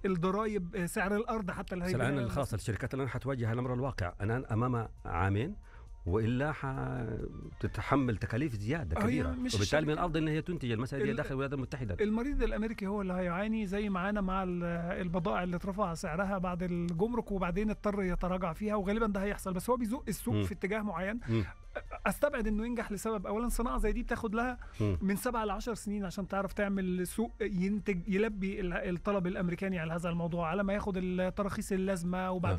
الضرائب سعر الارض حتى اللي بس هيبقى- الان خلاص الشركات الان حتواجه الامر الواقع انا امام عامين والا حتتحمل تكاليف زياده هي كبيره مش وبالتالي من الشركة. الافضل ان هي تنتج المساله دي ال- داخل الولايات المتحده المريض الامريكي هو اللي هيعاني زي معانا مع ال- البضائع اللي اترفع سعرها بعد الجمرك وبعدين اضطر يتراجع فيها وغالبا ده هيحصل بس هو بيزق السوق مم. في اتجاه معين مم. استبعد انه ينجح لسبب اولا صناعه زي دي بتاخد لها مم. من سبعة ل 10 سنين عشان تعرف تعمل سوق ينتج يلبي ال- الطلب الامريكاني على هذا الموضوع على ما ياخد التراخيص اللازمه وبعدين